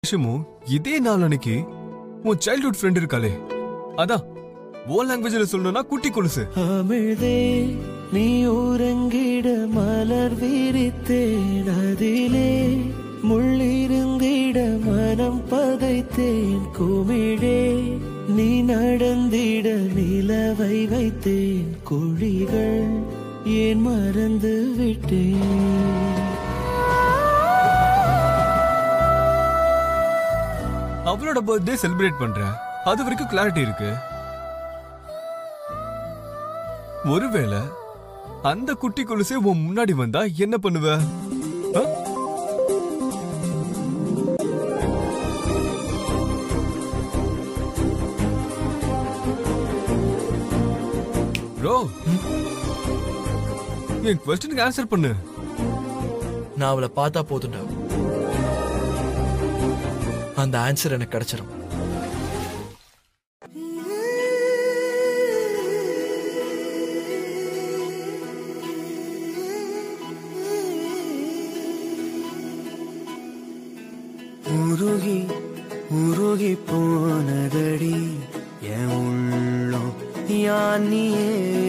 விஷயமும் இதே நாள் அன்னைக்கு உன் சைல்ட்ஹுட் ஃப்ரெண்ட் இருக்காளே அதான் ஓ லாங்குவேஜ்ல சொல்லணும்னா குட்டி கொலுசு அமிழ்தே நீ உறங்கிட மலர் விரித்தேன் அதிலே முள்ளிருந்திட மனம் பதைத்தேன் குமிழே நீ நடந்திட நிலவை வைத்தேன் குழிகள் ஏன் மறந்து விட்டேன் அவளோட பர்த்டே செலிப்ரேட் பண்ற அது வரைக்கும் கிளாரிட்டி இருக்கு ஒருவேளை அந்த குட்டி கொலுசே உன் முன்னாடி வந்தா என்ன பண்ணுவ ஆ? ப்ரோ என் கொஸ்டினுக்கு ஆன்சர் பண்ணு நான் அவளை பார்த்தா போதும்டா அந்த ஆன்சர் எனக்கு கிடைச்சிரும் உருகி உருகி போனதடி என் உள்ளம் யானியே